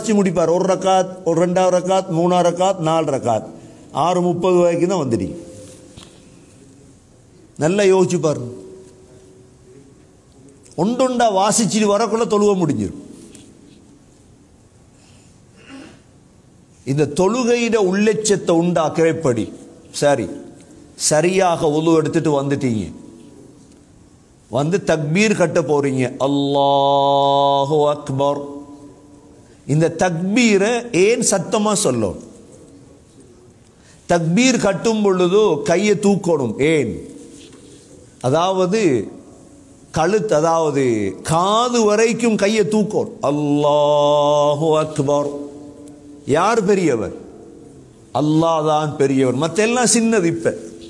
வாசிச்சு முடிப்பார் ஒரு ரக்காத் ஒரு ரெண்டாவது ரக்காத் மூணாவது ரக்காத் நாலு ரக்காத் ஆறு முப்பது வரைக்கும் தான் வந்துட்டீங்க நல்லா யோசிச்சு பாருங்க ஒண்டொண்டா வாசிச்சுட்டு வரக்குள்ள தொழுவ முடிஞ்சிடும் இந்த தொழுகையிட உள்ளட்சத்தை உண்டாக்க எப்படி சரி சரியாக உது எடுத்துட்டு வந்துட்டீங்க வந்து தக்பீர் கட்ட போறீங்க அல்லாஹு அக்பர் இந்த தக்பீரை ஏன் சத்தமா சொல்லும் தக்பீர் கட்டும் பொழுது கையை தூக்கணும் ஏன் அதாவது கழுத்து அதாவது காது வரைக்கும் கையை தூக்கணும் அல்லாஹு அக்பர் யார் பெரியவர் அல்லாஹ் தான் பெரியவர் மற்ற எல்லாம் சின்னது இப்ப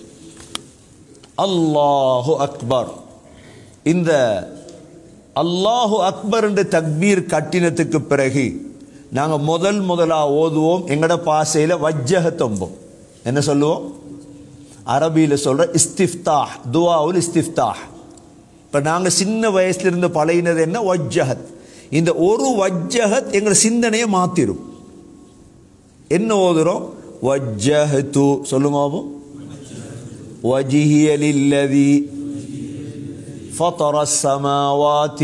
அல்லாஹு அக்பர் இந்த அல்லாஹு அக்பர் என்று தக்பீர் கட்டினத்துக்கு பிறகு நாங்க முதல் முதலா ஓதுவோம் எங்கட பாசையில வஜ்ஜகத்தொம்போம் என்ன சொல்லுவோம் அரபியில சொல்ற இஸ்திஃப்தாஹ் துவாவுல் இஸ்திஃப்தாஹ் இப்ப நாங்க சின்ன வயசுல இருந்து பழகினது என்ன வஜ்ஜகத் இந்த ஒரு வஜ்ஜகத் எங்க சிந்தனையை மாத்திரும் என்ன ஓதுறோம் வஜ்ஜஹத்து சொல்லுங்க பாப்போம் وجهي للذي فطر السماوات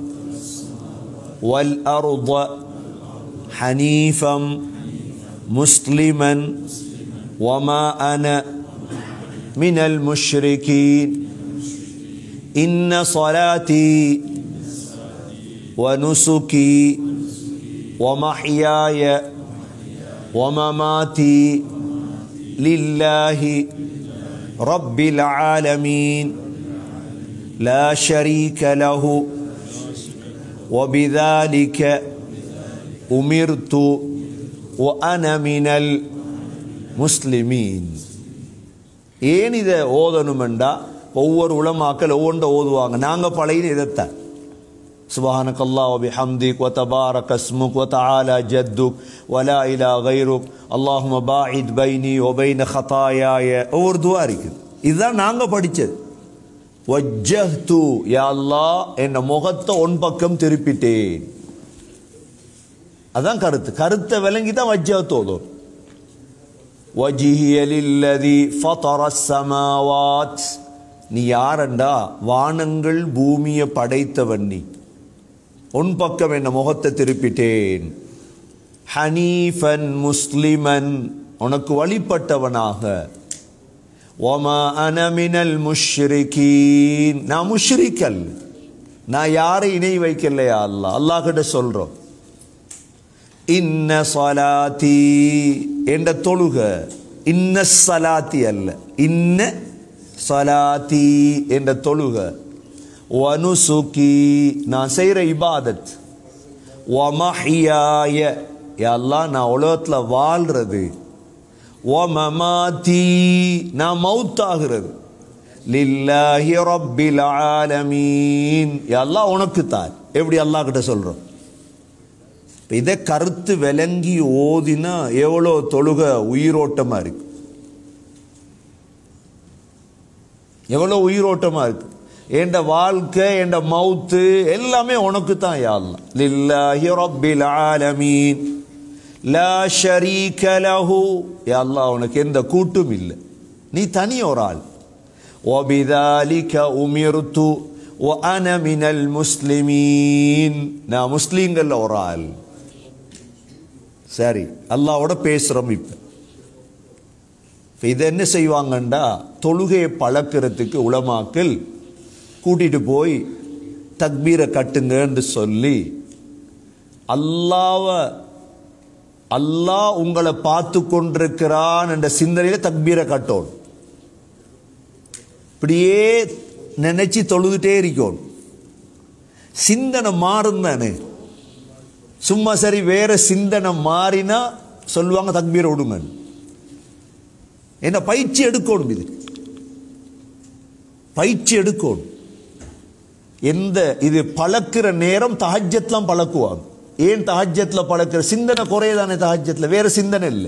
والأرض حنيفا مسلما وما أنا من المشركين إن صلاتي ونسكي ومحياي ومماتي لله رب العالمين لا شريك له وبذلك أمرت وأنا من المسلمين ஏன் இதை ஓதணுமெண்டா ஒவ்வொரு உளமாக்கள் ஒவ்வொன்றை ஓதுவாங்க நாங்கள் பழையின இதைத்தான் سبحانك الله وبحمدك وتبارك اسمك وتعالى جدك ولا إله غيرك اللهم باعد بيني وبين خطاياي ஒவ்வொரு துவா இருக்குது இதுதான் நாங்க படிச்சது வஜ்ஜஹ்து யா அல்லாஹ் என் முகத்தை உன் பக்கம் திருப்பிட்டேன் அதான் கருத்து கருத்தை விளங்கி தான் வஜ்ஜஹ்து ஓதும் வஜிஹிய லில்லதி ஃபதர ஸமாவாத் நீ யாரண்டா வானங்கள் பூமியை படைத்தவன் நீ உன் பக்கம் என்ன முகத்தை திருப்பிட்டேன் ஹனீஃபன் முஸ்லிமன் உனக்கு வழிபட்டவனாக ஒமா அனமினல் முஷ்ரிகீன் நான் முஷ்ரிக்கல் நான் யாரை இணை வைக்கலையா அல்லா அல்லாஹ் கிட்ட சொல்றோம் இன்ன சலாத்தி என்ற தொழுக இன்ன சலாத்தி அல்ல இன்ன சலாத்தி என்ற தொழுக வனுசுகி நான் செய்கிற இபாதத் ஒமஹியாய எல்லாம் நான் உலகத்தில் வாழ்றது ஒமமாத்தி நான் மவுத்தாகிறது லில்லாஹி ரப்பில் ஆலமீன் எல்லாம் உனக்கு தான் எப்படி அல்லாஹ் கிட்ட சொல்றோம் இப்ப இதை கருத்து விளங்கி ஓதினா எவ்வளோ தொழுக உயிரோட்டமா இருக்கு எவ்வளோ உயிரோட்டமா இருக்கு என்ற வாழ்க்கை என்ற மவுத்து எல்லாமே உனக்கு தான் யாழ்லாம் லில்லாஹி ரப்பில் ஆலமீன் லா ஷரீக லஹு யா அல்லாஹ் உனக்கு எந்த கூட்டும் இல்லை நீ தனி ஒரு ஆள் وبذلك أمرت وأنا من المسلمين நான் முஸ்லீம்கள்ல ஒரு ஆள் சரி அல்லாவோட பேசுறோம் இப்ப இப்ப இதை என்ன செய்வாங்கண்டா தொழுகையை பழக்கிறதுக்கு உலமாக்கள் கூட்டிட்டு போய் தக்பீரை கட்டுங்கன்னு சொல்லி அல்லாவ அல்லாஹ் உங்களை பார்த்து கொண்டிருக்கிறான் என்ற சிந்தனையில தக்பீரை கட்டோம் இப்படியே நினைச்சு தொழுதுட்டே இருக்கணும் சிந்தனை மாறும் தானே சும்மா சரி வேற சிந்தனை மாறினா சொல்லுவாங்க தக்பீரை விடுங்க என்ன பயிற்சி எடுக்கணும் இது பயிற்சி எடுக்கணும் எந்த இது பழக்கிற நேரம் தஹஜத்லாம் பழக்குவாங்க ஏன் தஹஜத்ல பழக்கிற சிந்தனை குறையதானே தஹஜத்ல வேற சிந்தனை இல்லை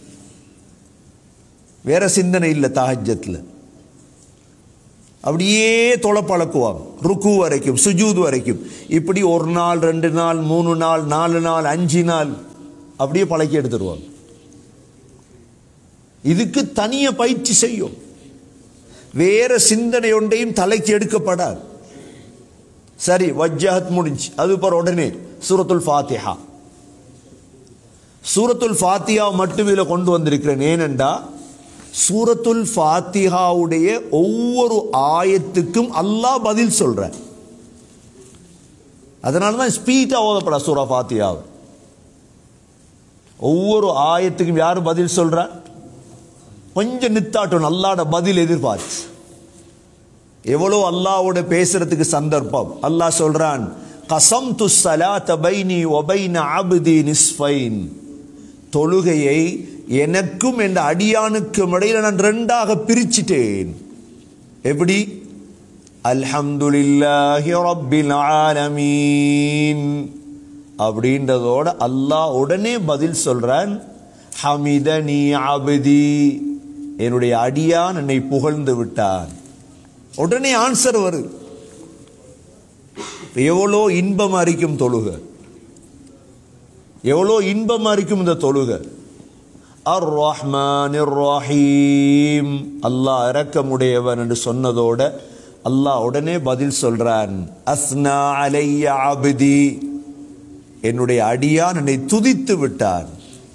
வேற சிந்தனை இல்லை தஹஜத்ல அப்படியே தொலை பழக்குவாங்க ருக்கு வரைக்கும் சுஜூத் வரைக்கும் இப்படி ஒரு நாள் ரெண்டு நாள் மூணு நாள் நாலு நாள் அஞ்சு நாள் அப்படியே பழக்கி எடுத்துருவாங்க இதுக்கு தனிய பயிற்சி செய்யும் வேற சிந்தனை ஒன்றையும் தலைக்கு எடுக்கப்படாது சரி வஜ்ஜஹத் முடிஞ்சு அது பிற உடனே சூரத்துல் ஃபாத்திஹா சூரத்துல் ஃபாத்திஹா மட்டும் இதில் கொண்டு வந்திருக்கிறேன் ஏனென்றா சூரத்துல் ஃபாத்திஹாவுடைய ஒவ்வொரு ஆயத்துக்கும் அல்லாஹ் பதில் சொல்றேன் அதனால தான் ஸ்பீட்டாக ஓதப்படா சூரா ஃபாத்தியாவை ஒவ்வொரு ஆயத்துக்கும் யார் பதில் சொல்றா கொஞ்சம் நித்தாட்டும் அல்லாட பதில் எதிர்பார்த்து எவ்வளோ அல்லாவோட பேசுறதுக்கு சந்தர்ப்பம் அல்லாஹ் சொல்றான் கசம் து சலாத்த பைனி ஒபைன அபுதி நிஸ்ஃபைன் தொழுகையை எனக்கும் என்ற அடியானுக்கும் இடையில நான் ரெண்டாக பிரிச்சிட்டேன் எப்படி அல்ஹம்துலில்லாஹி ரப்பில் ஆலமீன் அப்படின்றதோட அல்லாஹ் உடனே பதில் சொல்றான் ஹமிதனி அபதி என்னுடைய அடியான் என்னை புகழ்ந்து விட்டான் உடனே ஆன்சர் வருது எவ்வளோ இன்பமா இருக்கும் தொழுக எவ்வளோ இன்பமா இருக்கும் இந்த தொழுக அர் ரஹ்மான் ரஹீம் அல்லாஹ் இரக்கமுடையவன் என்று சொன்னதோட அல்லாஹ் உடனே பதில் சொல்றான் அஸ்னா அலைய அபதி என்னுடைய அடியான் என்னை துதித்து விட்டான்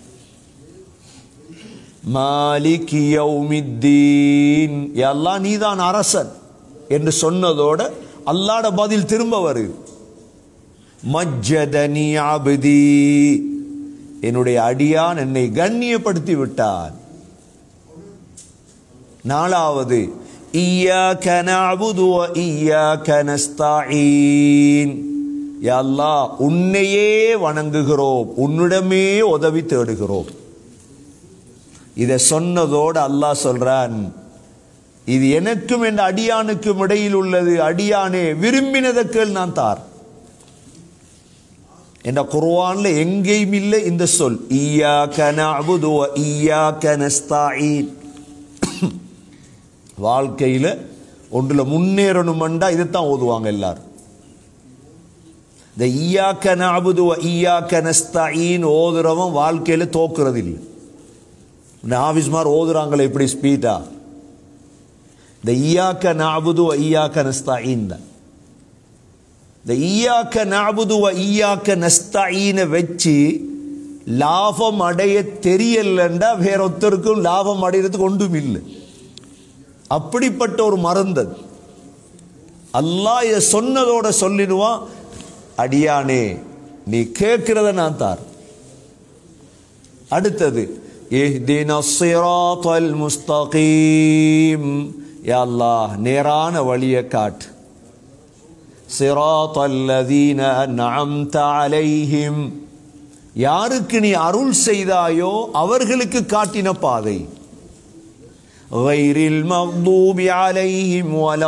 மாலிக் யௌமித்தீன் எல்லாம் நீதான் அரசன் என்று சொன்னதோட அல்லாட பதில் திரும்ப வருது மஜ்ஜதனி அபதி என்னுடைய அடியான் என்னை கண்ணியப்படுத்தி விட்டான் நாலாவது இய்யாக்க நஅபுது வ இய்யாக்க நஸ்தஈன் யா அல்லாஹ் உன்னையே வணங்குகிறோம் உன்னிடமே உதவி தேடுகிறோம் இதை சொன்னதோடு அல்லாஹ் சொல்றான் இது எனக்கும் என் அடியானுக்கும் இடையில் உள்ளது அடியானே விரும்பினதற்குள் நான் தார் என்ற குர்ஆன்ல எங்கேயும் இல்லை இந்த சொல் ஈயாக்க நஅபுது வ ஈயாக்க நஸ்தஈன் வாழ்க்கையில ஒன்றுல முன்னேறணுமெண்டா இதைத்தான் ஓதுவாங்க எல்லாரும் இந்த ஈயாக்க நஅபுது வ ஈயாக்க நஸ்தஈன் ஓதுறவன் வாழ்க்கையில தோக்குறது இல்லை இந்த ஆஃபீஸ்மார் ஓதுறாங்களே இப்படி ஸ்பீடா இந்த ஈயாக்க நாபுது ஈயாக்க நஸ்தாயின் தான் இந்த ஈயாக்க நாபுது ஈயாக்க நஸ்தாயினை வச்சு லாபம் அடைய தெரியலண்டா வேற ஒருத்தருக்கும் லாபம் அடைகிறதுக்கு ஒன்றும் இல்லை அப்படிப்பட்ட ஒரு மருந்தது அல்லாஹ் இதை சொன்னதோட சொல்லிடுவான் அடியானே நீ கேட்கிறத நான் தார் அடுத்தது اهدنا الصراط المستقيم يا الله நேரான வழியை காட்டு صراط الذين أنعمت عليهم யாருக்கு நீ அருள் செய்தாயோ அவர்களுக்கு காட்டின பாதை غير المغضوب عليهم ولا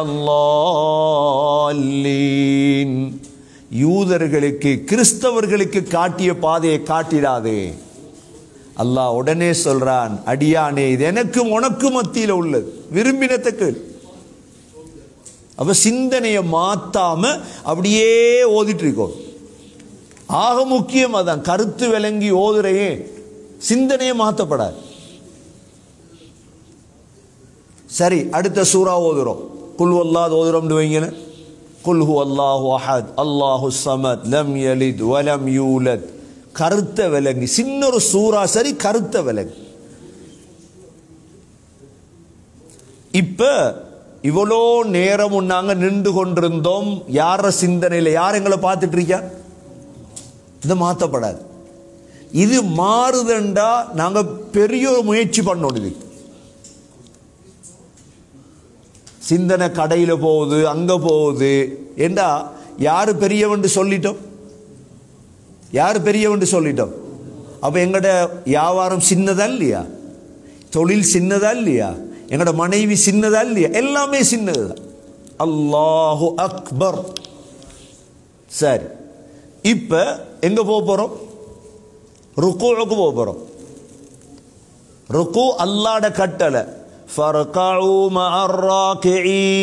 الضالين யூதர்களுக்கு கிறிஸ்தவர்களுக்கு காட்டிய பாதையை காட்டிடாதே அல்லாஹ் உடனே சொல்றான் அடியானே இது எனக்கும் உனக்கும் மத்தியில் உள்ளது விரும்பினத்துக்கு அப்ப சிந்தனையை மாத்தாம அப்படியே ஓதிட்டு இருக்கோம் ஆக முக்கியம் அதான் கருத்து விளங்கி ஓதுறையே சிந்தனையை மாத்தப்படாது சரி அடுத்த சூறா ஓதுறோம் குல் அல்லாஹ் ஓதுறோம்னு வைங்கன்னு குல் ஹு அல்லாஹு அஹத் அல்லாஹு சமத் லம் யலித் வலம் யூலத் கருத்த விலங்கு சின்ன ஒரு சூறா சரி கருத்த விலங்கு இப்ப இவ்வளோ நேரம் நாங்க நின்று கொண்டிருந்தோம் யார சிந்தனையில் யார் எங்களை பார்த்துட்டு இருக்கா இது மாற்றப்படாது இது மாறுதண்டா நாங்க பெரிய ஒரு முயற்சி பண்ணோம் இது சிந்தனை கடையில் போகுது அங்க போகுது ஏண்டா யாரு பெரியவன் சொல்லிட்டோம் யார் பெரியவன் சொல்லிட்டோம் அப்ப எங்கட வியாபாரம் சின்னதா இல்லையா தொழில் சின்னதா இல்லையா எங்கட மனைவி சின்னதா இல்லையா எல்லாமே சின்னதுதான் அல்லாஹு அக்பர் சரி இப்ப எங்க போக போறோம் ருக்குவுக்கு போக போறோம் ருக்கு அல்லாட கட்டளை فَارْكَعُوا مَعَ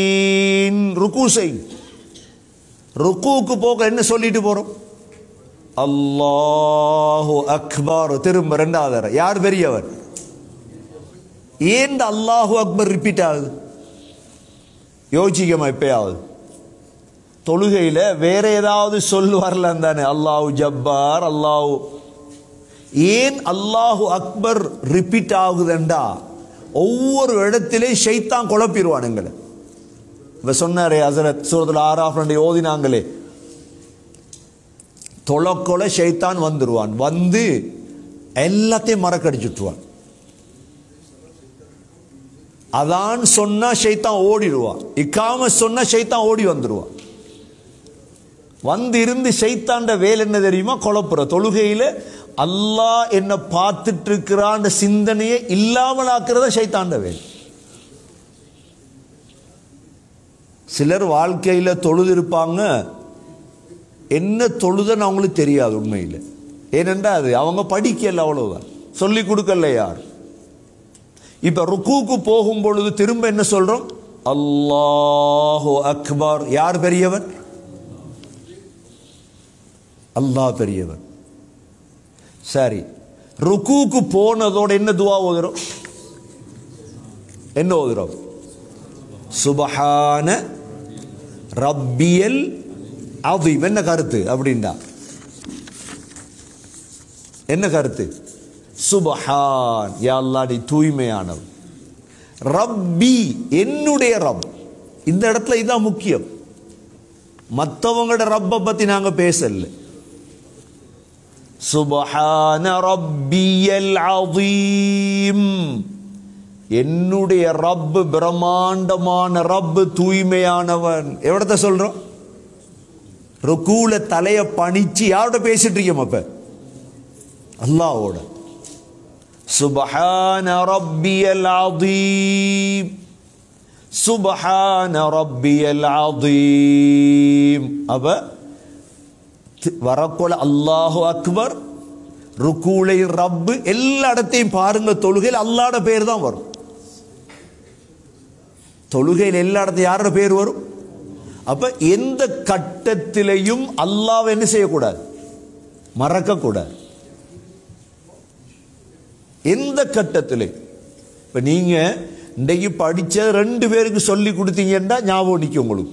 الرَّاكِعِينَ ருக்கு செய் ருக்குவுக்கு போக என்ன சொல்லிட்டு போறோம் அல்லாஹு அக்பர் திரும்ப ரெண்டாவது தடவை. யார் பெரியவர் ஏன் இந்த அல்லாஹு அக்பர் ரிப்பீட் ஆகுது யோசிக்கமா எப்பயாவது தொழுகையில வேற ஏதாவது சொல் வரலாம் தானே அல்லாஹு ஜப்பார் அல்லாஹு ஏன் அல்லாஹு அக்பர் ரிப்பீட் ஆகுதுண்டா ஒவ்வொரு இடத்திலே ஷைத்தான் குழப்பிடுவானுங்களை இப்ப சொன்னாரே ஹசரத் சூரத்துல ஆறாஃப் ரெண்டு ஓதினாங்களே தொலைக்கொலை ஷைத்தான் வந்துருவான் வந்து எல்லாத்தையும் மறக்கடிச்சுட்டுருவான் அதான் சொன்னா ஷைத்தான் ஓடிடுவான் இக்காம சொன்னா ஷைத்தான் ஓடி வந்துடுவான் வந்து இருந்து ஷைத்தாண்ட வேலை என்ன தெரியுமா குழப்புற தொழுகையில அல்லாஹ் என்ன பார்த்துட்டு இருக்கிறான் சிந்தனையை இல்லாமலாக்குறத ஷைத்தாண்ட வேலை சிலர் வாழ்க்கையில தொழுது இருப்பாங்க என்ன தொழுதன்னு அவங்களுக்கு தெரியாது உண்மையில் ஏனென்றா அது அவங்க படிக்கல அவ்வளவுதான் சொல்லி கொடுக்கல யார் இப்ப ருக்கூக்கு போகும் பொழுது திரும்ப என்ன சொல்றோம் அல்லாஹு அக்பர் யார் பெரியவர் அல்லாஹ் பெரியவர் சரி ருக்கூக்கு போனதோட என்ன துவா ஓதுறோம் என்ன ஓதுறோம் சுபஹான ரப்பியல் அதீம் என்ன கருத்து அப்படின்டா என்ன கருத்து சுபஹான் யா அல்லாஹ் நீ தூய்மையானவன் ரப்பி என்னுடைய ரப் இந்த இடத்துல இதான் முக்கியம் மற்றவங்களோட ரப்பை பத்தி நாங்க பேசல சுபஹான ரப்பியல் அதீம் என்னுடைய ரப்பு பிரம்மாண்டமான ரப்பு தூய்மையானவன் எவ்வளத்த சொல்றோம் ருக்கூல தலைய பணிச்சு யாரோட பேசிட்டு இருக்கோம் அப்ப அல்லாவோட சுபஹான ரப்பியல் அதீம் சுபஹான ரப்பியல் அதீம் அப்ப தி- வரக்கொல அல்லாஹு அக்பர் ருக்கூலை ரப்பு எல்லா இடத்தையும் பாருங்க தொழுகையில் அல்லாட பேர் தான் வரும் தொழுகையில் எல்லா இடத்தையும் யாரோட பேர் வரும் அப்ப எந்த கட்டத்திலையும் அல்லாஹ் என்ன செய்யக்கூடாது மறக்கக்கூடாது எந்த கட்டத்திலே இப்ப நீங்க இன்றைக்கு படிச்ச ரெண்டு பேருக்கு சொல்லி கொடுத்தீங்கன்னா ஞாபகம் நிற்கும் உங்களுக்கு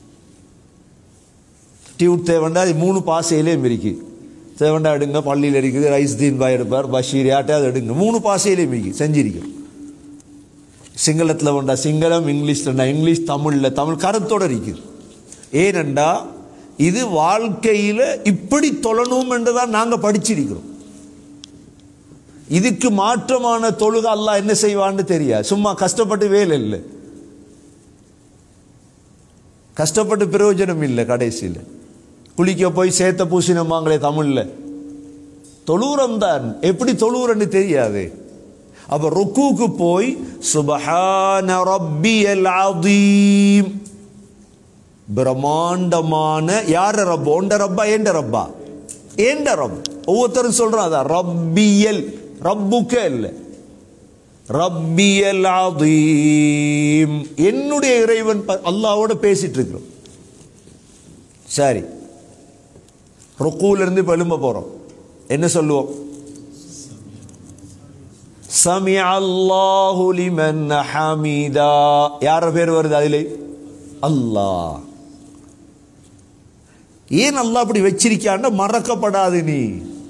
டியூட் தேவண்டா அது மூணு பாசையிலேயும் இருக்கு தேவண்டா எடுங்க பள்ளியில் இருக்குது ரைஸ் தீன் பாய் எடுப்பார் பஷீர் யாட்டையாவது எடுங்க மூணு பாசையிலேயும் இருக்கு செஞ்சிருக்கோம் சிங்களத்தில் வேண்டா சிங்களம் இங்கிலீஷ்லண்டா இங்கிலீஷ் தமிழில் தமிழ் கருத்தோட இருக்குது ஏனெண்டா இது வாழ்க்கையில் இப்படி தொழணும் என்றுதான் நாங்கள் படிச்சிருக்கிறோம் இதுக்கு மாற்றமான தொழுகை அல்லாஹ் என்ன செய்வான்னு தெரியாது சும்மா கஷ்டப்பட்டு வேலை இல்லை கஷ்டப்பட்டு பிரயோஜனம் இல்லை கடைசியில் குளிக்க போய் சேத்த பூசினமாங்களே தமிழ்ல தொழுவுரம் தான் எப்படி தொழுவுறன்னு தெரியாது அப்ப ருக்குக்கு போய் சுபஹான ரப்பியல் அதீம் பிரம்மாண்டமான யார ரப்பா ஒண்ட ரப்பா ஏண்ட ரப்பா ஏண்ட ரப் ஒவ்வொருத்தரும் சொல்றான் அதான் ரப்பியல் ரப்புக்க இல்லை ரப்பியல் அதீம் என்னுடைய இறைவன் ப- அல்லாஹ்வோட பேசிட்டு இருக்கிறோம் சரி ருக்கூல இருந்து இப்ப எழும்ப போறோம் என்ன சொல்லுவோம் சமி அல்லாஹு லிமன் ஹமீதா யார பேர் வருது அதிலே அல்லாஹ் ஏன் அல்லாஹ் அப்படி வச்சிருக்கான்னா மறக்கப்படாது நீ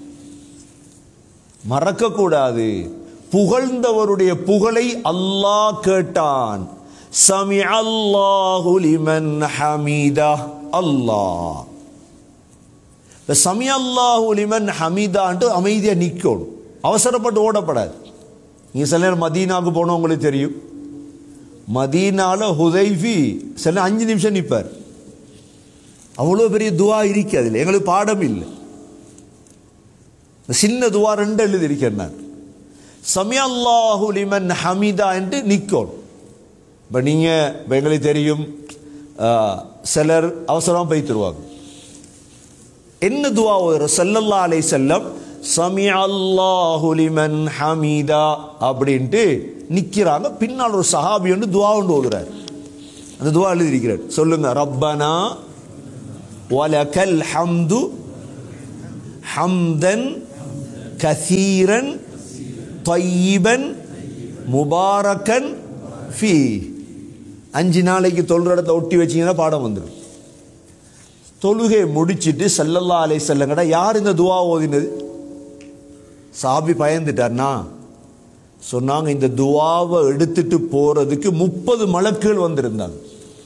மறக்க கூடாது புகழ்ந்தவருடைய புகழை அல்லாஹ் கேட்டான் சமி அல்லாஹு லிமன் ஹமீதா அல்லாஹ் இந்த சமி அல்லாஹு லிமன் ஹமீதான்ட்டு அமைதியா நிக்கணும் அவசரப்பட்டு ஓடப்படாது நீங்க சில நேரம் மதீனாவுக்கு போனோம் உங்களுக்கு தெரியும் மதீனால ஹுதைஃபி சில நேரம் அஞ்சு நிமிஷம் நிப்பார் அவ்வளோ பெரிய துவா இருக்கு அதில் எங்களுக்கு பாடம் இல்லை இந்த சின்ன துவா ரெண்டு எழுதி இருக்கேன் நான் சமி அல்லாஹு லிமன் ஹமீதா என்று நிற்கும் இப்போ நீங்கள் இப்போ எங்களுக்கு தெரியும் ஆ, சிலர் அவசரமாக போய் தருவாங்க என்ன துவா ஓதுற சல்லல்லா அலை செல்லம் சமி அல்லாஹு லிமன் ஹமீதா அப்படின்ட்டு நிற்கிறாங்க பின்னால் ஒரு சஹாபி வந்து துவா ஒன்று ஓதுறார் அந்த துவா எழுதியிருக்கிறார் சொல்லுங்க ரப்பனா வலக்கல் ஹம்து ஹம்தன் கசீரன் தொய்யிபன் முபாரக்கன் ஃபீ அஞ்சு நாளைக்கு தொழுற இடத்துல ஒட்டி வச்சீங்கன்னா பாடம் வந்துடும் தொழுகை முடிச்சிட்டு சல்லல்லா அலை செல்லங்கடா யார் இந்த துவா ஓதினது சாபி பயந்துட்டார்னா சொன்னாங்க இந்த துவாவை எடுத்துட்டு போறதுக்கு முப்பது மலக்குகள் வந்திருந்தாங்க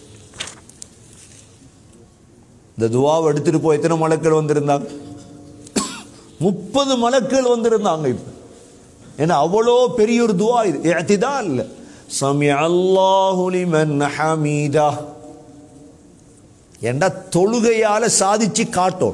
இந்த துவாவை எடுத்துட்டு போய் எத்தனை மலக்கள் வந்திருந்தாங்க முப்பது மலக்கள் வந்திருந்தாங்க இப்ப ஏன்னா அவ்வளோ பெரிய ஒரு துவா இது ஏத்திதா இல்ல சமி அல்லாஹு லிமன் ஹமீதா ஏண்டா தொழுகையால சாதிச்சு காட்டும்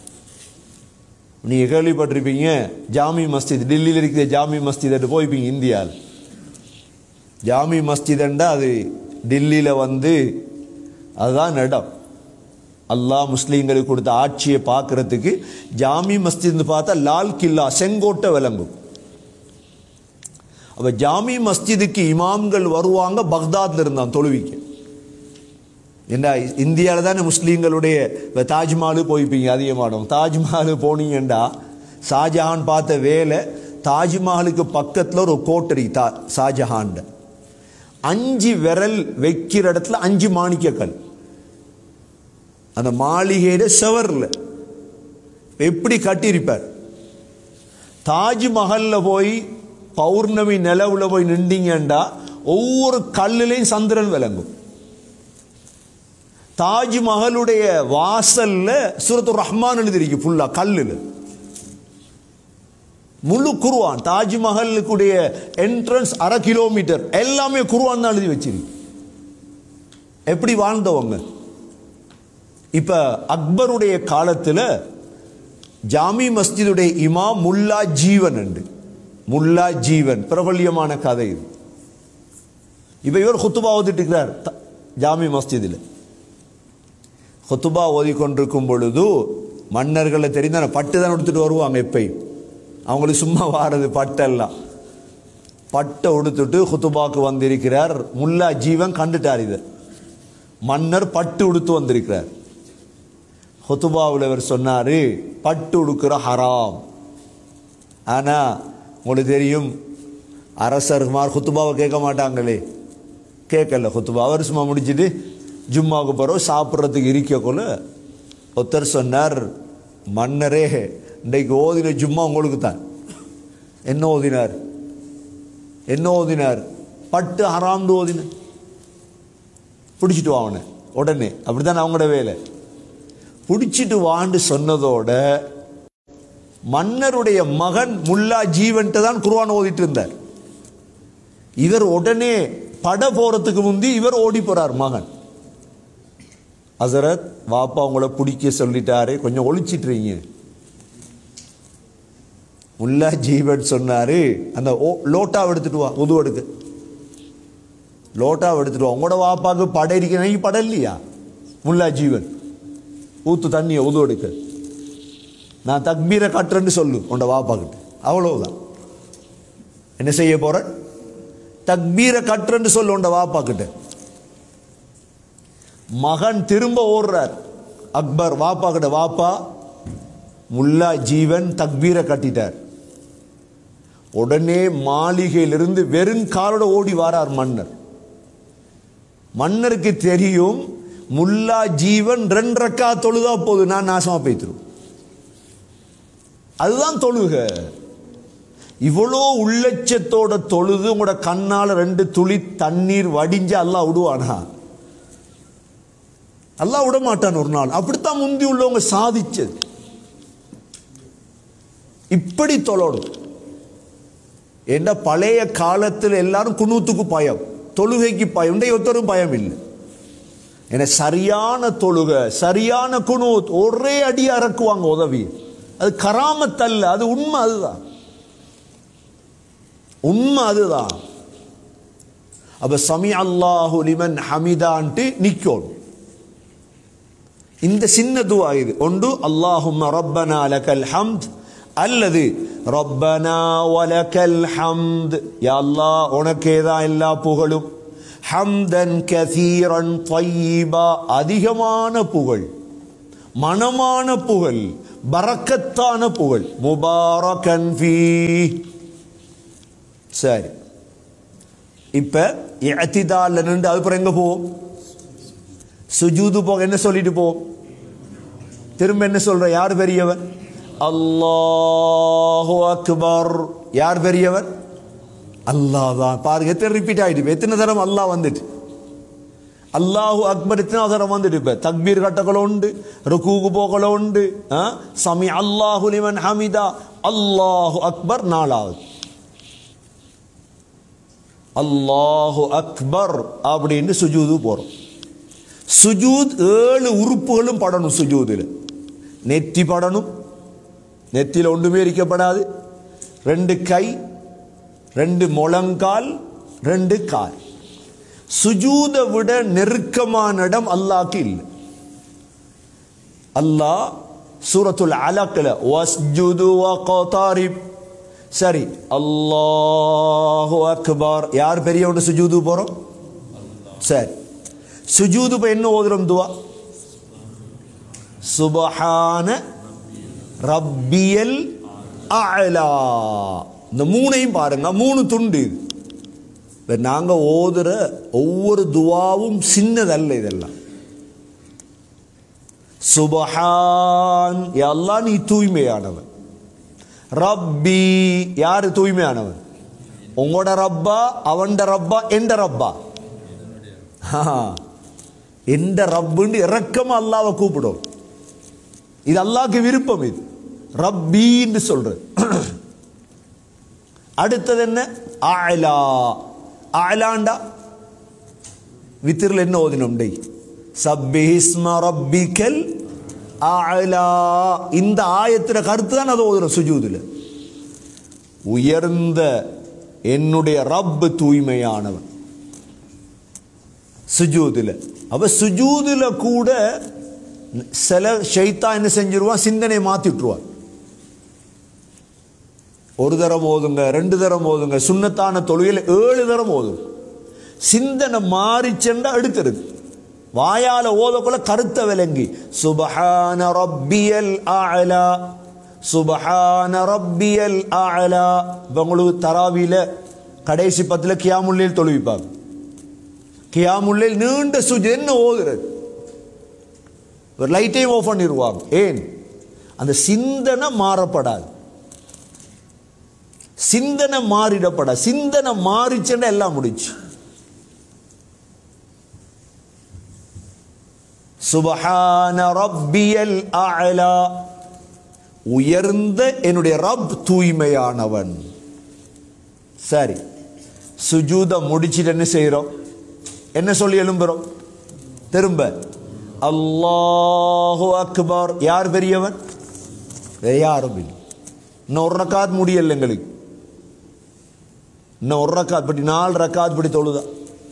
நீங்க கேள்விப்பட்டிருப்பீங்க ஜாமி மஸ்ஜித் டெல்லியில் இருக்கிற ஜாமி மஸ்ஜித் போய்ப்பீங்க இந்தியாவில் ஜாமி மஸ்ஜிதண்டா அது டெல்லியில் வந்து அதுதான் இடம் அல்லாஹ் முஸ்லீம்களுக்கு கொடுத்த ஆட்சியை பார்க்கறதுக்கு ஜாமி மஸ்ஜித்னு பார்த்தா லால் கில்லா செங்கோட்டை விளங்கும் அப்ப ஜாமி மஸ்ஜிதுக்கு இமாம்கள் வருவாங்க பக்தாத்ல இருந்தான் தொழுவிக்கு என்ன இந்தியாவில் தானே முஸ்லீம்களுடைய இப்ப தாஜ்மஹாலு போய்ப்பீங்க அதிகமானோம் தாஜ்மஹாலு போனீங்கண்டா ஷாஜஹான் பார்த்த வேலை தாஜ்மஹாலுக்கு பக்கத்தில் ஒரு கோட்டரி தா ஷாஜஹான் அஞ்சு விரல் வைக்கிற இடத்துல அஞ்சு மாணிக்கக்கல் அந்த மாளிகையில செவர்ல எப்படி கட்டியிருப்பார் தாஜ்மஹல்ல போய் பௌர்ணமி நிலவுல போய் நின்றீங்கண்டா ஒவ்வொரு கல்லுலையும் சந்திரன் விளங்கும் தாஜ்மஹலுடைய வாசல்ல சூரத்து ரஹ்மான் எழுதிருக்கு ஃபுல்லா கல்லுல முழு குருவான் தாஜ்மஹலுக்குடைய என்ட்ரன்ஸ் அரை கிலோமீட்டர் எல்லாமே குருவான் தான் எழுதி வச்சிருக்கு எப்படி வாழ்ந்தவங்க இப்ப அக்பருடைய காலத்துல ஜாமி மஸ்ஜிதுடைய இமாம் முல்லா ஜீவன் உண்டு முல்லா ஜீவன் பிரபல்யமான கதை இது இப்ப இவர் ஹுத்துபா ஓதிட்டு இருக்கிறார் த- ஜாமி மஸ்ஜிதில் ஹுத்துபா ஓதி கொண்டிருக்கும் பொழுது மன்னர்களை தெரிந்தான பட்டு தான் உடுத்துட்டு வருவாங்க எப்பயும் அவங்களுக்கு சும்மா வாரது பட்டெல்லாம் பட்டை உடுத்துட்டு ஹுத்துபாக்கு வந்திருக்கிறார் முல்லா ஜீவன் கண்டுட்டார் இதை மன்னர் பட்டு உடுத்து வந்திருக்கிறார் ஹுத்துபாவில் இவர் சொன்னாரு பட்டு உடுக்கிற ஹராம் ஆனா உங்களுக்கு தெரியும் அரசர்மார் ஹுத்துபாவை கேட்க மாட்டாங்களே கேட்கல ஹுத்துபா அவர் சும்மா முடிச்சிட்டு ஜும்மாவுக்கு போகிறோம் சாப்பிட்றதுக்கு இருக்கக்குள்ள ஒருத்தர் சொன்னார் மன்னரே இன்றைக்கு ஓதின ஜும்மா உங்களுக்கு தான் என்ன ஓதினார் என்ன ஓதினார் பட்டு ஹராம்னு ஓதினார் பிடிச்சிட்டு வா அவனை உடனே அப்படித்தான் அவங்களோட வேலை பிடிச்சிட்டு வான்னு சொன்னதோட மன்னருடைய மகன் முல்லா ஜீவன்ட்டு தான் குர்ஆன் ஓதிட்டு இருந்தார் இவர் உடனே பட போறதுக்கு முந்தி இவர் ஓடி போறார் மகன் ஹசரத் வாப்பா உங்களை பிடிக்க சொல்லிட்டாரு கொஞ்சம் ஒளிச்சிட்டுறீங்க முல்லா ஜீவன் சொன்னாரு அந்த ஓ- லோட்டாவை எடுத்துட்டு வா உது எடுக்க லோட்டாவை எடுத்துட்டு வா உங்களோட வாப்பாக்கு படம் இருக்கிற நீ படம் இல்லையா முல்லா ஜீவன் ஊத்து தண்ணியை உது எடுக்க நான் தக்பீரை கட்டுறேன்னு சொல்லு உண்ட வாப்பாக்கிட்ட அவ்வளவுதான் என்ன செய்ய போற தக்பீரை கட்டுறேன்னு சொல்லு உண்ட வாப்பாக்கிட்ட மகன் திரும்ப ஓடுறார் அக்பர் வாப்பா கிட்ட வாப்பா முல்லா ஜீவன் தக்பீரை கட்டிட்டார் உடனே மாளிகையிலிருந்து வெறும் காலோட ஓடி வாரார் மன்னர் மன்னருக்கு தெரியும் முல்லா ஜீவன் ரெண்டு ரக்கா தொழுதா போது நான் நாசமா போய்த்திரும் அதுதான் தொழுக இவ்வளோ உள்ளட்சத்தோட தொழுது உங்களோட கண்ணால ரெண்டு துளி தண்ணீர் வடிஞ்சு அல்லாஹ் விடுவானா அல்லாஹ் விட மாட்டான் ஒரு நாள் அப்படித்தான் முந்தி உள்ளவங்க சாதிச்சது இப்படி தொழணும் என்ன பழைய காலத்தில் எல்லாரும் குனூத்துக்கு பயம் தொழுகைக்கு பயம் இன்றைய ஒருத்தரும் பயம் இல்லை என சரியான தொழுக சரியான குனூத் ஒரே அடி அறக்குவாங்க உதவி அது கராமத்தல்ல அது உண்மை அதுதான் உண்மை அதுதான் அப்ப சமி அல்லாஹு லிமன் ஹமிதான்ட்டு நிக்கணும் இந்த சின்ன துவா இது ஒன்று அல்லாஹும்ம ரப்பனா லக்கல் ஹம்த் அல்லது ரப்பனா வலக்கல் ஹம்த் யா அல்லாஹ் உனக்கே தான் எல்லா புகழும் ஹம்தன் கசீரன் தையீபா அதிகமான புகழ் மனமான புகழ் பரக்கத்தான புகழ் முபாரகன் ஃபீ சரி இப்ப இஅ்திதால்ல நின்று அதுக்கப்புறம் எங்க போவோம் சுஜூது போக என்ன சொல்லிட்டு போவோம் திரும்ப என்ன சொல்ற யார் பெரியவன் அல்லாஹு அக்பர் யார் பெரியவன் அல்லாஹ் தான் பாருங்க எத்தனை ரிப்பீட் ஆயிட்டு எத்தனை தரம் அல்லாஹ் வந்துட்டு அல்லாஹு அக்பர் எத்தனை தரம் வந்துட்டு இப்ப தக்பீர் கட்டக்கள உண்டு ருக்கூக்கு போகல உண்டு ஆ? சமி அல்லாஹு லிமன் ஹமிதா அல்லாஹு அக்பர் நாலாவது அல்லாஹு அக்பர் அப்படின்னு சுஜூது போறோம் சுஜூத் ஏழு உறுப்புகளும் படணும் சுஜூதில் நெத்தி படணும் நெத்தியில் ஒன்றுமே இருக்கப்படாது ரெண்டு கை ரெண்டு முழங்கால் ரெண்டு கால் சுஜூதை விட நெருக்கமான இடம் அல்லாஹ்க்கு இல்லை அல்லாஹ் சூரத்துல் அலக்ல வஸ்ஜுது வகதாரிப் சரி அல்லாஹு அக்பர் யார் பெரியவங்க சுஜூது போறோம் சரி சுஜூது இப்ப என்ன ஓதுறோம் துவா சுபஹான ரப்பியல் அலா இந்த மூணையும் பாருங்க மூணு துண்டு இது இப்ப நாங்க ஓதுற ஒவ்வொரு துவாவும் சின்னதல்ல இதெல்லாம் சுபஹான் எல்லாம் நீ தூய்மையானவன் ரப்பி யாரு தூய்மையானவன் உங்களோட ரப்பா அவன்ட ரப்பா எந்த ரப்பா எந்த ரப்புன்னு இறக்கமா அல்லாவை கூப்பிடும் இது அல்லாஹ்க்கு விருப்பம் இது ரப்பின்னு சொல்றது அடுத்தது என்ன ஆலா ஆலாண்டா வித்திரில் என்ன ஓதினோம் டெய் சப்பிஹிஸ்ம ரப்பிக்கல் ஆலா இந்த ஆயத்தின கருத்து தான் அதை ஓதுறோம் சுஜூதுல உயர்ந்த என்னுடைய ரப்பு தூய்மையானவன் சுஜூதுல அப்ப சுஜூதுல கூட சில ஷைத்தா என்ன செஞ்சிருவான் சிந்தனையை மாத்தி விட்டுருவான் ஒரு தரம் ஓதுங்க ரெண்டு தரம் ஓதுங்க சுண்ணத்தான தொழுகையில் ஏழு தரம் ஓதும் சிந்தனை மாறி சென்றா எடுத்துருது வாயால ஓதக்குள்ள கருத்தை விளங்கி சுபஹான ரப்பியல் அலா சுபஹான ரப்பியல் அலா இப்போ உங்களுக்கு தராவியில கடைசி பத்துல கியாமுல்லையில் தொழுவிப்பாங்க கியாமுல்லையில் நீண்ட சுஜ் என்ன ஓதுறது ஒரு லைட்டையும் ஆஃப் பண்ணிடுவாங்க ஏன் அந்த சிந்தனை மாறப்படாது சிந்தனை மாறிடப்பட சிந்தனை மாறிச்சுன்னா எல்லாம் முடிச்சு சுபஹான ரப்பியல் அலா உயர்ந்த என்னுடைய ரப் தூய்மையானவன் சரி சுஜூத முடிச்சிட்டு என்ன செய்யறோம் என்ன சொல்லி எழும்புறோம் திரும்ப அல்லாஹு அக்பர் யார் பெரியவன் வேற யாரும் இல்லை இன்னும் ஒரு ரக்காத் முடியல எங்களுக்கு இன்னும் ஒரு ரக்காத் படி நாலு ரக்காத் படி தொழுதா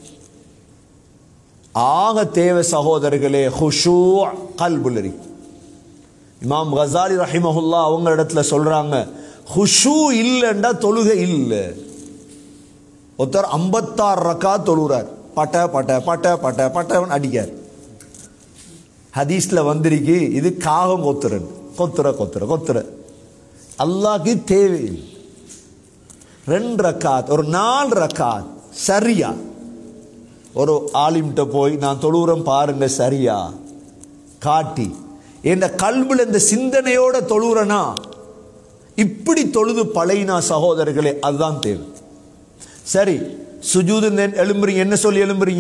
ஆக தேவை சகோதரர்களே ஹுஷூ கல்புலரி இமாம் கசாலி ரஹிமஹுல்லா அவங்க இடத்துல சொல்றாங்க ஹுஷூ இல்லைண்டா தொழுகை இல்லை ஒருத்தர் ஐம்பத்தாறு ரக்கா தொழுகிறார் பட்ட பட்ட பட்ட பட்ட பட்டவன் அடிக்கார் ஹதீஸ்ல வந்திருக்கு இது காகம் கொத்துறன் கொத்துற கொத்துற கொத்துற அல்லாஹ்க்கு தேவையில்லை ரெண்டு ரக்காத் ஒரு நாலு ரக்காத் சரியா ஒரு ஆலிம்கிட்ட போய் நான் தொழுகிறேன் பாருங்க சரியா காட்டி என் கல்வில இந்த சிந்தனையோட தொழுகிறனா இப்படி தொழுது பழையினா சகோதரர்களே அதுதான் தேவை சரி சுஜூது எழும்புறீங்க என்ன சொல்லி எழும்புறீங்க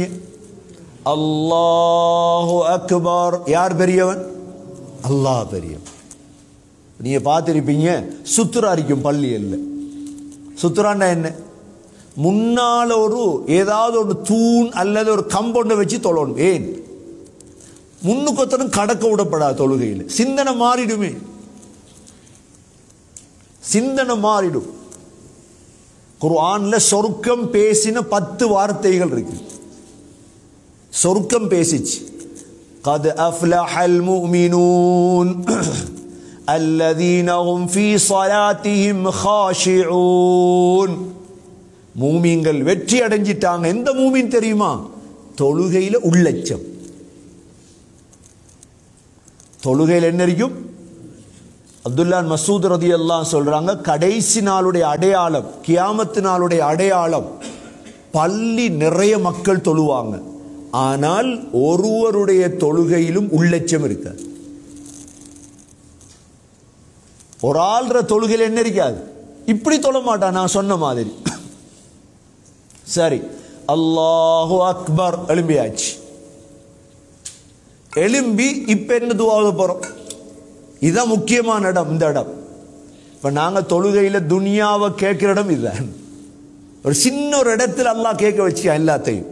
அல்லாஹு அக்பர் யார் பெரியவன் அல்லாஹ் பெரியவன் நீங்க பார்த்திருப்பீங்க சுத்துரா இருக்கும் பள்ளியல்ல சுத்துராண்டா என்ன முன்னால ஒரு ஏதாவது ஒரு தூண் அல்லது ஒரு கம்பவுண்டை வச்சு தொழணும் ஏன் முன்னுக்கு ஒருத்தரும் கடக்க விடப்படாது தொழுகையில் சிந்தனை மாறிடுமே சிந்தனை மாறிடும் குர்ஆன்ல சொர்க்கம் பேசின பத்து வார்த்தைகள் இருக்கு சொர்க்கம் பேசிச்சு قد أفلح المؤمنون الذين هم في صلاتهم خاشعون மூமீன்கள் வெற்றி அடைஞ்சிட்டாங்க எந்த மூமீன் தெரியுமா தொழுகையில உள்ளச்சம் தொழுகையில் என்ன இருக்கும் அப்துல்லான் மசூத் ரதி எல்லாம் சொல்றாங்க கடைசி நாளுடைய அடையாளம் கியாமத்து நாளுடைய அடையாளம் பள்ளி நிறைய மக்கள் தொழுவாங்க ஆனால் ஒருவருடைய தொழுகையிலும் உள்ளட்சம் இருக்க ஒரு ஆள்ற தொழுகையில் என்ன இருக்காது இப்படி தொழ மாட்டான் நான் சொன்ன மாதிரி சரி அல்லாஹு அக்பர் எழும்பியாச்சு எழும்பி இப்ப என்ன துவாக போறோம் இதுதான் முக்கியமான இடம் இந்த இடம் இப்ப நாங்க தொழுகையில துனியாவை கேட்கிற இடம் இதுதான் ஒரு சின்ன ஒரு இடத்துல அல்லாஹ் கேட்க வச்சியா எல்லாத்தையும்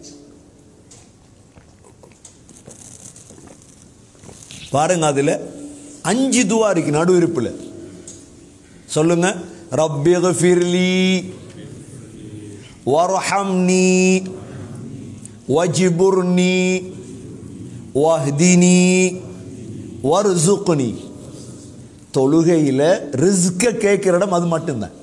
பாருங்க அதுல அஞ்சு துவா இருக்கு நடு இருப்புல சொல்லுங்க ரப்பி ஃபிர்லி வர்ஹம்னி வஜிபுர்னி வஹ்தினி வர்சுக்னி தொழுகையில ரிஸ்க கேட்கிற இடம் அது மட்டும்தான்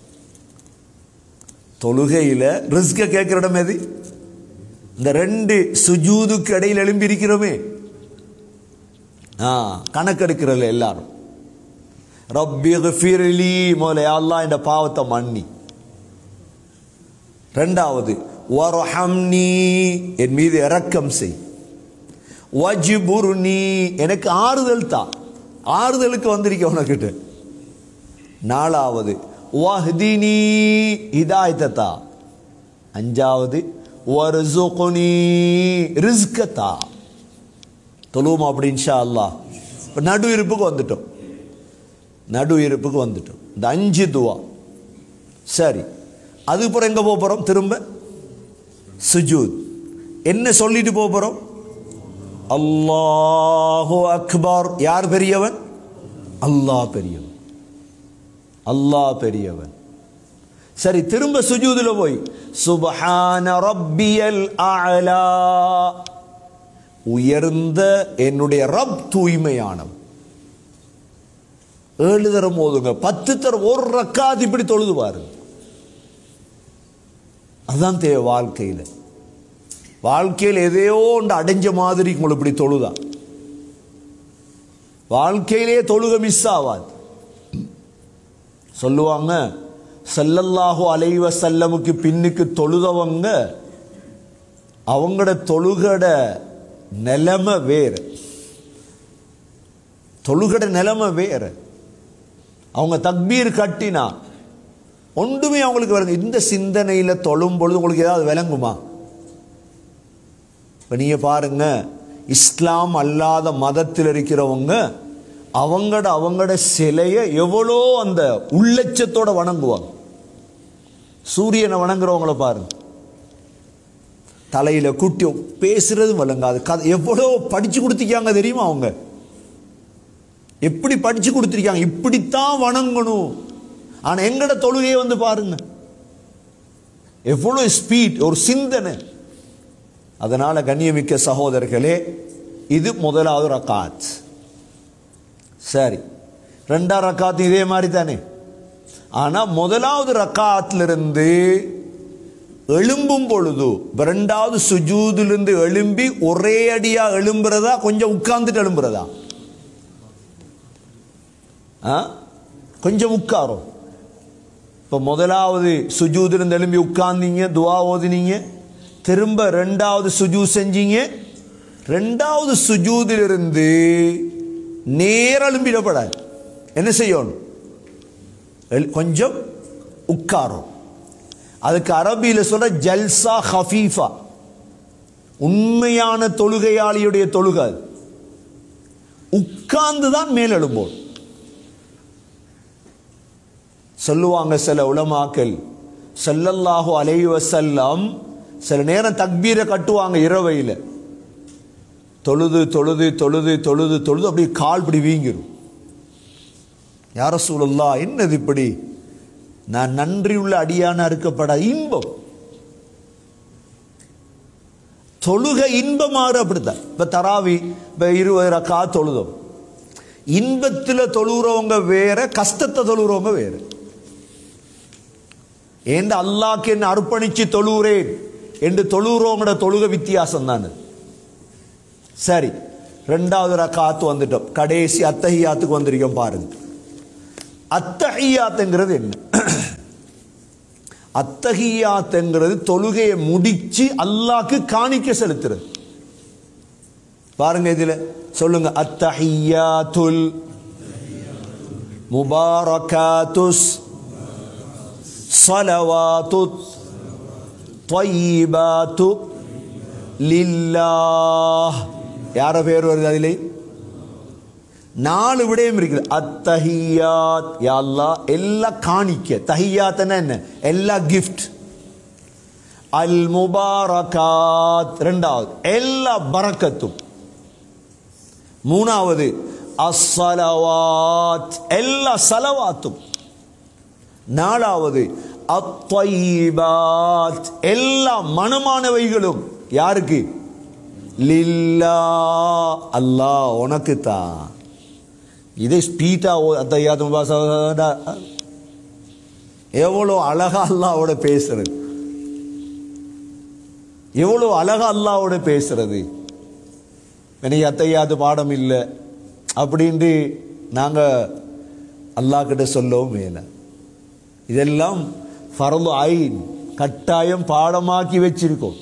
தொழுகையில ரிஸ்க கேட்கிற இடம் எது இந்த ரெண்டு சுஜூதுக்கு இடையில் எழும்பி இருக்கிறோமே ஆ கணக்கெடுக்கிறல்ல எல்லாரும் ரப்பி ஃபிர்லி முதல்ல அல்லாஹ் இந்த பாவத்தை மன்னி ரெண்டாவது வரஹம்னி என் மீது இரக்கம் செய் வஜிபுர்னி எனக்கு ஆறுதல் தா ஆறுதலுக்கு வந்திருக்க உனக்கிட்ட நாலாவது வஹ்தினி ஹிதாயத்தை தா அஞ்சாவது வர்சுக்னி ரிஸ்க தா தொழுவோம் அப்படி இன்ஷா அல்லாஹ் இப்போ நடு இருப்புக்கு வந்துட்டோம் நடு இருப்புக்கு வந்துட்டோம் இந்த அஞ்சு துவா சரி அதுக்கப்புறம் எங்க போக போறோம் திரும்ப சுஜூத் என்ன சொல்லிட்டு போக போறோம் அல்லாஹு அக்பர் யார் பெரியவன் அல்லாஹ் பெரியவன் அல்லாஹ் பெரியவன் சரி திரும்ப சுஜூதுல போய் சுபஹான ரப்பியல் அலா உயர்ந்த என்னுடைய ரப் தூய்மையானவன் ஏழு தரம் ஓதுங்க பத்து தரம் ஒரு ரக்காத் இப்படி தொழுது பாருங்க அதுதான் தேவை வாழ்க்கையில் வாழ்க்கையில் எதையோ ஒன்று அடைஞ்ச மாதிரி உங்களுக்கு இப்படி தொழுதா வாழ்க்கையிலே தொழுக மிஸ் ஆகாது சொல்லுவாங்க சல்லல்லாஹு அலைவ செல்லமுக்கு பின்னுக்கு தொழுதவங்க அவங்களோட தொழுகட நிலைமை வேறு தொழுகட நிலைமை வேறு அவங்க தக்பீர் கட்டினா ஒன்றுமே அவங்களுக்கு வருது இந்த சிந்தனையில் தொழும் பொழுது உங்களுக்கு ஏதாவது விளங்குமா இப்போ நீங்கள் பாருங்க இஸ்லாம் அல்லாத மதத்தில் இருக்கிறவங்க அவங்களோட அவங்களோட சிலையை எவ்வளோ அந்த உள்ளட்சத்தோட வணங்குவாங்க சூரியனை வணங்குறவங்கள பாருங்க தலையில குட்டி பேசுறது வழங்காது கதை எவ்வளோ படிச்சு கொடுத்திருக்காங்க தெரியுமா அவங்க எப்படி படிச்சு கொடுத்திருக்காங்க இப்படித்தான் வணங்கணும் ஆனா எங்கட தொழுகையை வந்து பாருங்க எவ்வளவு ஸ்பீட் ஒரு சிந்தனை அதனால கண்ணியமிக்க சகோதரர்களே இது முதலாவது ரக்காத் சரி ரெண்டாம் ரக்காத் இதே மாதிரி தானே ஆனா முதலாவது ரக்காத்திலிருந்து எழும்பும் பொழுது இப்ப ரெண்டாவது சுஜூதிலிருந்து எழும்பி ஒரே அடியா எழும்புறதா கொஞ்சம் உட்கார்ந்துட்டு எழும்புறதா ஆ? கொஞ்சம் உட்காரும் இப்போ முதலாவது சுஜூதிலிருந்து எழும்பி உட்கார்ந்தீங்க துவா ஓதுனீங்க திரும்ப ரெண்டாவது சுஜூ செஞ்சீங்க ரெண்டாவது சுஜூதிலிருந்து நேர எழும்பிடப்படாது என்ன செய்யணும் எழு- கொஞ்சம் உட்காரும் அதுக்கு அரபியில் சொல்ற ஜல்சா ஹஃபீஃபா உண்மையான தொழுகையாளியுடைய தொழுகை அது. உட்கார்ந்து தான் மேல் எழும்போம் சொல்லுவாங்க சில உலமாக்கள் ஸல்லல்லாஹு அலைஹி வஸல்லம் சில நேரம் தக்பீரை கட்டுவாங்க இரவையில் தொழுது தொழுது தொழுது தொழுது தொழுது அப்படியே கால் இப்படி வீங்கிரும் யார சூழல்லா என்னது இப்படி நான் நன்றியுள்ள அடியான இருக்கப்படாத இன்பம் தொழுக இன்பமாறு அப்படித்தான் இப்ப தராவி இப்ப இருபது ரக்கா தொழுதோம் இன்பத்துல தொழுகிறவங்க வேற கஷ்டத்தை தொழுகிறவங்க வேற ஏண்ட அல்லாக்கு என்ன அர்ப்பணிச்சு தொழுகிறேன் என்று தொழுகிறவங்களோட தொழுக வித்தியாசம் தானே சரி ரெண்டாவது ரக்காத்து வந்துட்டோம் கடைசி அத்தஹியாத்துக்கு வந்திருக்கோம் பாருங்க அத்தஹியாத்துங்கிறது என்ன அத்தஹியாத்துங்கிறது தொழுகையை முடிச்சு அல்லாஹ்க்கு காணிக்க செலுத்துறது பாருங்க இதுல சொல்லுங்க அத்தஹியாத்துல் முபாரகாத்துஸ் صلوات طيبات لله யார பேர் வருது அதிலே நாலு விடயம் இருக்குது அத்தஹியாத் யா அல்லாஹ் எல்லா காணிக்க தஹியாத்னா என்ன எல்லா கிஃப்ட் அல் முபாரகாத் ரெண்டாவது எல்லா பரக்கத்தும் மூணாவது அஸ்ஸலவாத் எல்லா சலவாத்தும் நாலாவது அத்வைபாத் எல்லா மனமானவைகளும் யாருக்கு லில்லா அல்லாஹ் உனக்கு தான் இதை ஸ்பீட்டா அத்தையாதும் எவ்வளோ அழகா அல்லாவோட பேசுறது எவ்வளோ அழகா அல்லாவோட பேசுறது எனக்கு அத்தையாது பாடம் இல்லை அப்படின்ட்டு நாங்கள் அல்லாஹ் கிட்ட சொல்லவும் மேல இதெல்லாம் ஃபர்து ஐன் கட்டாயம் பாடமாக்கி வச்சிருக்கோம்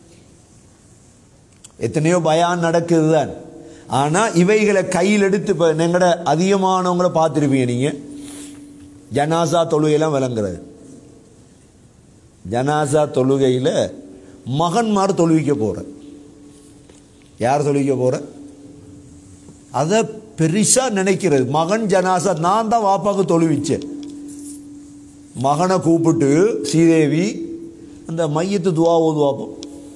எத்தனையோ பயான் நடக்குது தான் ஆனால் இவைகளை கையில் எடுத்து இப்போ எங்கட அதிகமானவங்கள பார்த்துருப்பீங்க நீங்கள் ஜனாசா தொழுகையெல்லாம் விளங்குறது ஜனாசா தொழுகையில் மகன்மார் தொழுவிக்க போகிற யார் தொழுவிக்க போகிற அதை பெருசாக நினைக்கிறது மகன் ஜனாசா நான் தான் வாப்பாக்கு தொழுவிச்சேன் மகனை கூப்பிட்டு ஸ்ரீதேவி அந்த மையத்து துவா ஓதுவாப்போம்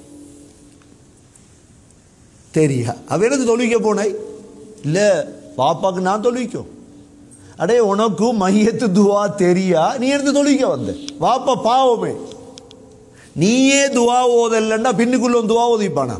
தெரியா அவ எனக்கு தொழுவிக்க போனாய் இல்லை பாப்பாக்கு நான் தொழுவிக்கும் அடே உனக்கு மையத்து துவா தெரியா நீ எடுத்து தொழுவிக்க வந்த வாப்பா பாவமே நீயே துவா ஓதல்லன்னா பின்னுக்குள்ள வந்து துவா ஓதிப்பானா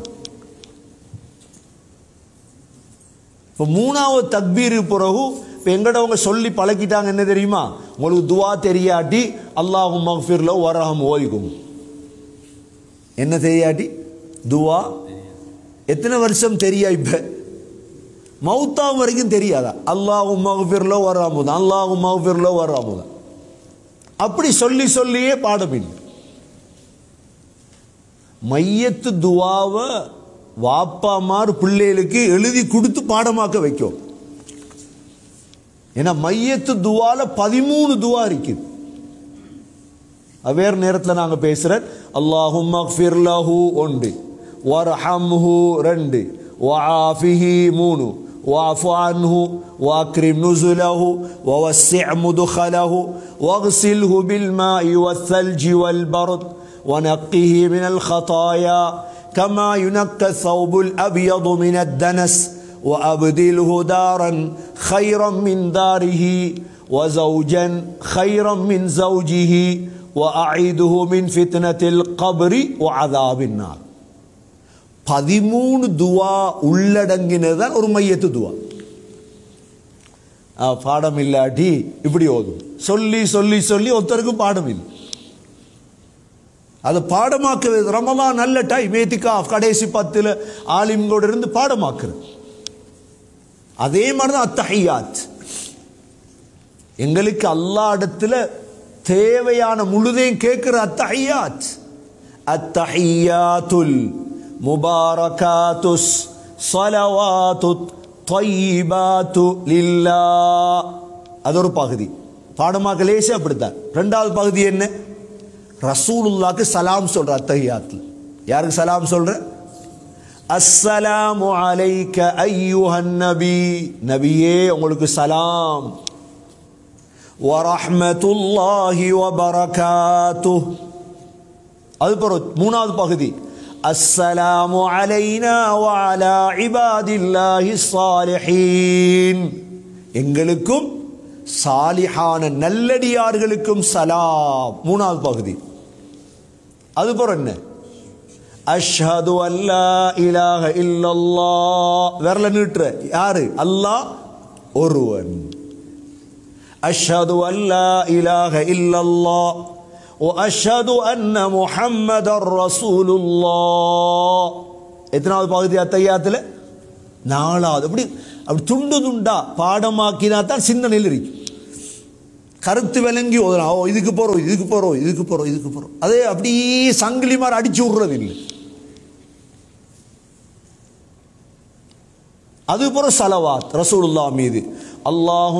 இப்போ மூணாவது தக்பீரு பிறகு இப்போ எங்கடவங்க சொல்லி பழக்கிட்டாங்க என்ன தெரியுமா உங்களுக்கு துவா தெரியாட்டி அல்லாஹும் மஃபிர்ல வரஹம் ஓதிக்கும் என்ன தெரியாட்டி துவா எத்தனை வருஷம் தெரியா இப்ப மௌத்தாம் வரைக்கும் தெரியாதா அல்லாஹும் மஃபிர்ல வராமுதான் அல்லாஹும் மஃபிர்ல வராமுதான் அப்படி சொல்லி சொல்லியே பாடம் இல்லை மையத்து துவாவை வாப்பாமார் பிள்ளைகளுக்கு எழுதி கொடுத்து பாடமாக்க வைக்கும் ஏன்னா மையத்து துவால பதிமூணு துவா இருக்குது வேறு நேரத்தில் நாங்கள் பேசுகிறேன் அல்லாஹும் மக்ஃபிர் லஹு ஒன்று வர்ஹம்ஹு ரெண்டு வஆஃபிஹி மூணு واعف عنه واكرم نزله ووسع مدخله واغسله بالماء والثلج والبرد ونقه من الخطايا كما ينقى الثوب الابيض من الدنس وابدله دارا خيرا من داره وزوجا خيرا من زوجه واعيده من فتنه القبر وعذاب النار பதிமூணு துவா உள்ளடங்கினது தான் ஒரு மையத்து துவா ஆ, பாடம் இல்லாட்டி இப்படி ஓதும் சொல்லி சொல்லி சொல்லி ஒருத்தருக்கும் பாடம் இல்லை அது பாடமாக்குறது ரமலான் நல்ல டைம் ஏத்திக்கா கடைசி பத்தில் ஆலிம்களோட இருந்து பாடமாக்குறது அதே மாதிரி தான் அத்தஹியாத் எங்களுக்கு அல்லா இடத்துல தேவையான முழுதையும் கேட்கிற அத்தஹியாத் அத்தஹியாத்துல் முபாரகாத்துஸ் ஸலவாத்து தைபாத்து லில்லா அது ஒரு பகுதி பாடமாக்க லேசே அப்படித்தான் ரெண்டாவது பகுதி என்ன ரசூலுல்லாக்கு சலாம் சொல்ற அத்தஹியாத்துல யாருக்கு சலாம் சொல்ற அஸ்ஸலாமு அலைக்க ஐயுஹன் நபி நபியே உங்களுக்கு சலாம் வரஹ்மத்துல்லாஹி வபரகாத்துஹ் அது பிறகு மூணாவது பகுதி அஸ்ஸலாமு அலைனா வஅலா இபாதில்லாஹி ஸாலிஹீன் எங்களுக்கும் சாலிஹான நல்லடியார்களுக்கும் சலாம் மூணாவது பகுதி அது பிறகு என்ன அஷ்ஹது அல்லா இலாஹ இல்லல்லாஹ் விரல நீட்டுற யாரு அல்லாஹ் ஒருவன் அஷ்ஹது அல்லா இலாஹ இல்லல்லாஹ் وأشهد أن محمد رسول الله எத்தனாவது பகுதி அத்தையாத்தில் நாலாவது அப்படி அப்படி துண்டு துண்டா பாடமாக்கினா தான் சிந்தனையில் இருக்கு கருத்து விளங்கி ஓதுறான் ஓ இதுக்கு போகிறோம் இதுக்கு போகிறோம் இதுக்கு போகிறோம் இதுக்கு போகிறோம் அதே அப்படியே சங்கிலி மாதிரி அடிச்சு விடுறது இல்லை அது போற சலவாத் ரசூலுல்லாஹ் மீது அல்லாஹ்